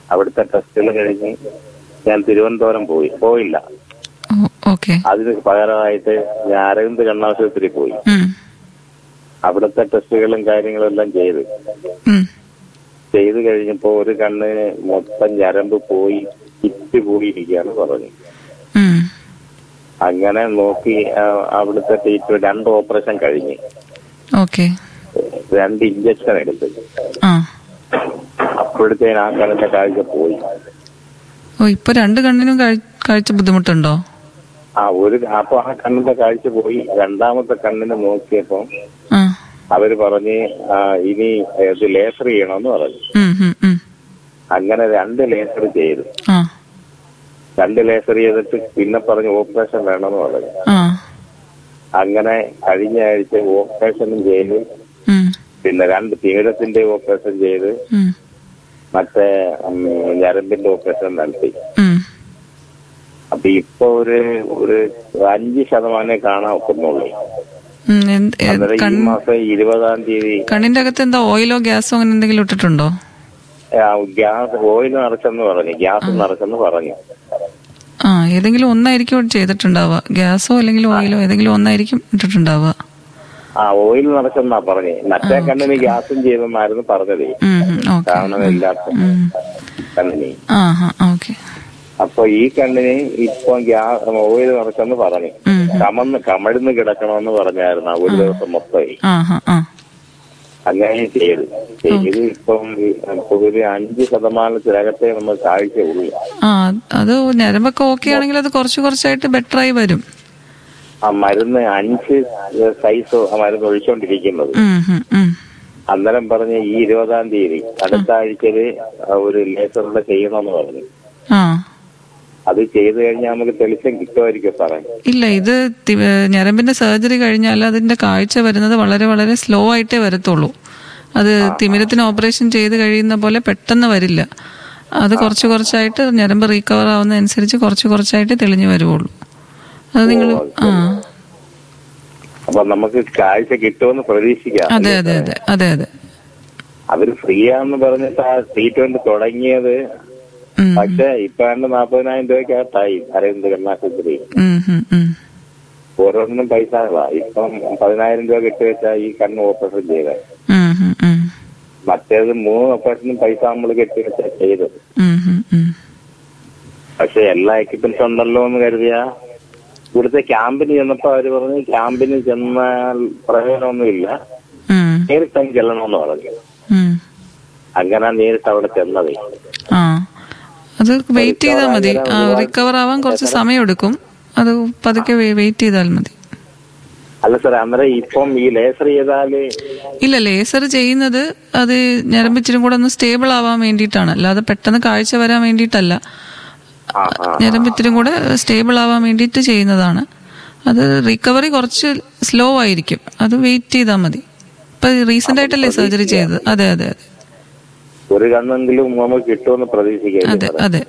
അവിടുത്തെ ടെസ്റ്റുകൾ കഴിഞ്ഞ് ഞാൻ തിരുവനന്തപുരം പോയി പോയില്ല ഓക്കെ അതിന് പകരമായിട്ട് ഞാൻ അരവിന്ദ് കണ്ണാശുപത്രി പോയി ഉം. അവിടുത്തെ ടെസ്റ്റുകളും കാര്യങ്ങളും എല്ലാം ചെയ്ത് ഉം. ചെയ്ത് കഴിഞ്ഞപ്പോ ഒരു കണ്ണ് മൊത്തം ഞരമ്പ് പോയി ഇറ്റ് പോയിരിക്കുകയാണ് പറഞ്ഞു ഉം. അങ്ങനെ നോക്കി ആ, അവിടുത്തെ ട്രീറ്റ്മെന്റ് രണ്ട് ഓപ്പറേഷൻ കഴിഞ്ഞ് ഓക്കെ രണ്ട് ഇഞ്ചക്ഷൻ എടുത്ത് ആ അപ്പോഴത്തേന് ആ കണ്ണിന്റെ കാഴ്ച പോയി ഓ ഇപ്പൊ രണ്ട് കണ്ണിനും കാഴ്- കാഴ്ച ബുദ്ധിമുട്ടുണ്ടോ ആ ഒരു അപ്പൊ ആ കണ്ണിന്റെ കാഴ്ച പോയി രണ്ടാമത്തെ കണ്ണിന് നോക്കിയപ്പോ ആ അവര് പറഞ്ഞ് ആ, ഇനി ഇത് ലേസർ ചെയ്യണമെന്ന് പറഞ്ഞു ഉം, ഉം, ഉം. അങ്ങനെ രണ്ട് ലേസർ ചെയ്തു ആ രണ്ട് ലേസർ ചെയ്തിട്ട് പിന്നെ പറഞ്ഞ് ഓപ്പറേഷൻ വേണമെന്ന് പറഞ്ഞു ആ അങ്ങനെ കഴിഞ്ഞ ആഴ്ച ഓപ്പറേഷനും ചെയ്ത് ഉം, പിന്നെ രണ്ട് തീരത്തിന്റെ ഓപ്പറേഷൻ ചെയ്ത് ഉം, മറ്റേ ഉം, ഞരമ്പിന്റെ ഓപ്പറേഷൻ നടത്തി ഉം. അപ്പൊ ഇപ്പൊ ഒരു ഒരു അഞ്ച് ശതമാനമേ കാണാൻ ഒക്കുന്നുള്ളൂ ഉം, എന്ത്- ഏ, അന്നേരം ഈ കണ്ണ്- മാസം ഇരുപതാം തീയതി കണ്ണിന്റെ അകത്ത് എന്താ ഓയിലോ ഗ്യാസോ അങ്ങനെ എന്തെങ്കിലും ഇട്ടിട്ടുണ്ടോ ആ, ഗ്യാസ് ഓയിൽ നിറച്ചെന്ന് പറഞ്ഞു ഗ്യാസ് നിറച്ചെന്ന് പറഞ്ഞു ആ ഏതെങ്കിലും ഒന്നായിരിക്കും ചെയ്തിട്ടുണ്ടാവുക ഗ്യാസോ അല്ലെങ്കിൽ ഓയിലോ ഏതെങ്കിലും ഒന്നായിരിക്കും ഇട്ടിട്ടുണ്ടാവുക ആ ഓയിൽ നിറച്ചെന്നാ പറഞ്ഞേ മറ്റേ കണ്ണിന് ഗ്യാസും ചെയ്തെന്നായിരുന്നു പറഞ്ഞതേ ഉം, ഉം, ഓക്കെ കാണുന്നില്ലാത്ത ഉം. കണ്ണിന് ആ ഹാ ഓക്കെ അപ്പൊ ഈ കണ്ണിന് ഇപ്പൊ ഗ്യാസ് ഓയിൽ നിറച്ചെന്ന് പറഞ്ഞു ഉം. കമന്ന് കമഴ്ന്ന് കിടക്കണമെന്ന് പറഞ്ഞായിരുന്നു ആ ഒരു ദിവസം മൊത്തമായി ആ ഹാ ആ അങ്ങനെ ചെയ്തു ചെയ്ത് ഇപ്പം ഈ- ഇപ്പൊ ഒരു അഞ്ച് ശതമാനത്തിനകത്തേ നമ്മൾ കാഴ്ച ഉള്ളൂ ആ അത് ഞരമ്പൊക്കെ ഓക്കെ ആണെങ്കിൽ അത് കുറച്ച് കുറച്ചായിട്ട് ബെറ്റർ ആയി വരും ആ മരുന്ന് അഞ്ച് സൈസ് ആ മരുന്ന് ഒഴിച്ചുകൊണ്ടിരിക്കുന്നത് ഉം, ഉം, ഉം. അന്നേരം പറഞ്ഞ് ഈ ഇരുപതാം തീയതി അടുത്ത ആഴ്ചയില് ഒരു ലേസറിന്റെ ചെയ്യണമെന്ന് പറഞ്ഞു ആ അത് ചെയ്തു കഴിഞ്ഞാൽ നമുക്ക് തെളിച്ചം കിട്ടുമായിരിക്കും സാറേ ഇല്ല ഇത് തി- ഏ, ഞരമ്പിന്റെ സർജറി കഴിഞ്ഞാൽ അതിന്റെ കാഴ്ച വരുന്നത് വളരെ വളരെ സ്ലോ ആയിട്ടേ വരത്തുള്ളൂ അത് തിമിരത്തിന് ഓപ്പറേഷൻ ചെയ്ത് കഴിയുന്ന പോലെ പെട്ടെന്ന് വരില്ല അത് കുറച്ച് കുറച്ചായിട്ട് ഞരമ്പ് റീകവർ ആവുന്നതനുസരിച്ച് കുറച്ച് കുറച്ചായിട്ട് തെളിഞ്ഞു വരുവുള്ളൂ അത് നിങ്ങൾ ആ അപ്പൊ നമുക്ക് കാഴ്ച കിട്ടുമെന്ന് പ്രതീക്ഷിക്കാം അതെ അതെ അതെ അതെ അതെ അവര് ഫ്രീ ആണെന്ന് പറഞ്ഞിട്ട് ആ ട്രീറ്റ്മെന്റ് തുടങ്ങിയത് ഉം, പക്ഷെ ഇപ്പൊ രണ്ട് നാപ്പതിനായിരം രൂപയ്ക്കകത്തായി അരവിന്ദ് കണ്ണാശുപത്രി ഉം, ഉം, ഉം. ഓരോന്നിനും പൈസ ഇപ്പം പതിനായിരം രൂപ കെട്ടിവെച്ചാ ഈ കണ്ണ് ഓപ്പറേഷൻ ചെയ്തത് ഉം, ഉം, ഉം. മറ്റേത് മൂന്ന് ഓപ്പറേഷനും പൈസ നമ്മൾ കെട്ടിവെച്ചാ ചെയ്തത് ഉം, ഉം, ഉം. പക്ഷെ എല്ലാ എക്യുപ്മെന്റ്സ് ഉണ്ടല്ലോ എന്ന് കരുതിയ ഇവിടുത്തെ ക്യാമ്പിന് ചെന്നപ്പോ അവര് പറഞ്ഞു ക്യാമ്പിന് ചെന്നാൽ പ്രയോജനമൊന്നുമില്ല ഉം, നേരിട്ട് അങ്ങ് ചെല്ലണമെന്ന് പറഞ്ഞു ഉം. അങ്ങനെ നേരിട്ട് അവിടെ ചെന്നതേ ആ അത് വെയിറ്റ് ചെയ്താൽ മതി റിക്കവർ ആവാൻ കുറച്ച് സമയം എടുക്കും അത് പതുക്കെ വെയിറ്റ് ചെയ്താൽ മതി അല്ല സാർ അന്നേരം ഇപ്പം ഈ ലേസർ ചെയ്താല് ഇല്ല ലേസർ ചെയ്യുന്നത് അത് ഞരമ്പിച്ചിരും കൂടെ ഒന്ന് സ്റ്റേബിൾ ആവാൻ വേണ്ടിയിട്ടാണ് അല്ലാതെ പെട്ടെന്ന് കാഴ്ച വരാൻ വേണ്ടിയിട്ടല്ല ആ ആ ഞരമ്പിത്തിരും കൂടെ സ്റ്റേബിൾ ആവാൻ വേണ്ടിയിട്ട് ചെയ്യുന്നതാണ് അത് റിക്കവറി കുറച്ച് സ്ലോ ആയിരിക്കും അത് വെയിറ്റ് ചെയ്താൽ മതി ഇപ്പൊ റീസെന്റ് ആയിട്ടല്ലേ സർജറി ചെയ്തത് അതെ അതെ അതെ ഒരു കണ്ണെങ്കിലും നമുക്ക് കിട്ടുമെന്ന് പ്രതീക്ഷിക്കാം അതെ അതെ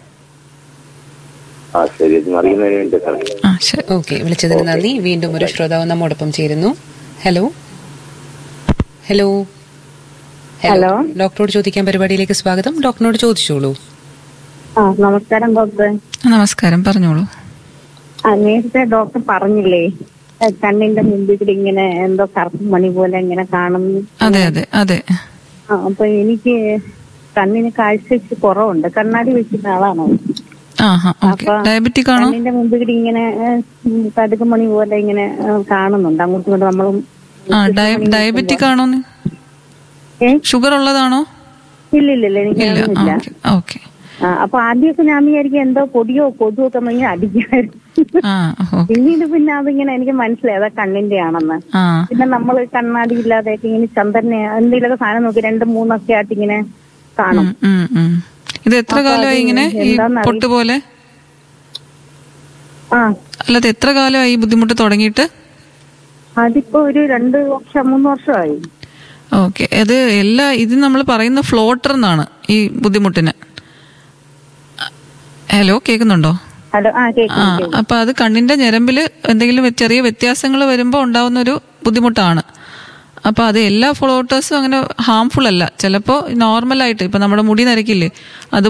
ആ ശരി ഇത് അറിയുന്നതിന് വേണ്ടി സാർ ആ ശരി ഓക്കെ വിളിച്ചതിന് നന്ദി വീണ്ടും ഒരു ശ്രോതാവ് നമ്മോടൊപ്പം ചേരുന്നു ഹലോ ഹലോ ഹലോ. ഡോക്ടറോട് ചോദിക്കാൻ പരിപാടിയിലേക്ക് സ്വാഗതം ഡോക്ടറിനോട് ചോദിച്ചോളൂ ആ നമസ്കാരം ഡോക്ടർ നമസ്കാരം പറഞ്ഞോളൂ ആ നേരത്തെ ഡോക്ടർ പറഞ്ഞില്ലേ ഏ, കണ്ണിന്റെ മുമ്പിൽ കൂടി ഇങ്ങനെ എന്തോ കറുപ്പ് മണി പോലെ ഇങ്ങനെ കാണുന്നു അതെ അതെ അതെ ആ, അപ്പൊ എനിക്ക് കണ്ണിന് കാഴ്ച വെച്ച് കുറവുണ്ട് കണ്ണാടി വെക്കുന്ന ആളാണോ ആ ഹാ ഓക്കെ അപ്പൊ ഡയബറ്റിക് ആണോ കണ്ണിന്റെ മുമ്പിൽ കൂടി ഇങ്ങനെ ഏ, ഉം, കടുക് മണി പോലെ ഇങ്ങനെ ഏ, കാണുന്നുണ്ട് അങ്ങോട്ടും ഇങ്ങോട്ടും നമ്മളും ആ ഡയബറ്റിക് ആണോന്ന് ഏ ഷുഗർ ഉള്ളതാണോ ഇല്ല ഇല്ല ഇല്ല എനിക്ക് ഇല്ല അതൊന്നുമില്ല ഓക്കെ ഓക്കെ ആ, അപ്പൊ ആദ്യമൊക്കെ ഞാൻ വിചാരിക്കും എന്തോ പൊടിയോ കൊതുവോ ഒക്കെ ഇങ്ങനെ അടിക്കായിരുന്നു ആ ഓ പിന്നീട് പിന്നെ അതിങ്ങനെ എനിക്ക് മനസ്സിലായി അതാ കണ്ണിന്റെ ആണെന്ന് ആ പിന്നെ നമ്മൾ കണ്ണാടി ഇല്ലാതെയൊക്കെ ഇങ്ങനെ ചന്ദ്രനെ എന്തെങ്കിലുമൊക്കെ സാധനം നോക്കി രണ്ട് മൂന്നൊക്കെ ആയിട്ട് ഇങ്ങനെ കാണും ഉം, ഉം, ഉം. ഇത് എത്ര അപ്പൊ കാലമായി അത് ഇങ്ങനെ ഈ എന്താന്നറി- പൊട്ട് പോലെ ആ അല്ലാതെ എത്ര കാലമായി ഈ ബുദ്ധിമുട്ട് തുടങ്ങിയിട്ട് അതിപ്പോ ഒരു രണ്ട് വർഷം മൂന്ന് വർഷമായി ഓക്കെ അത് എല്ലാ ഇത് നമ്മൾ പറയുന്ന ഫ്ലോട്ടർ എന്നാണ് ഈ ബുദ്ധിമുട്ടിന് ഹലോ കേൾക്കുന്നുണ്ടോ ഹലോ ആ ആ കേൾക്കും അപ്പൊ അത് കണ്ണിന്റെ ഞരമ്പില് എന്തെങ്കിലും വ്യ- ചെറിയ വ്യത്യാസങ്ങൾ വരുമ്പോൾ ഉണ്ടാവുന്ന ഒരു ബുദ്ധിമുട്ടാണ് അപ്പൊ അത് എല്ലാ ഫ്ലോട്ടേഴ്സും അങ്ങനെ ഹാംഫുൾ അല്ല ചിലപ്പോ നോർമൽ ആയിട്ട് ഇപ്പൊ നമ്മുടെ മുടി നരക്കില്ലേ അത്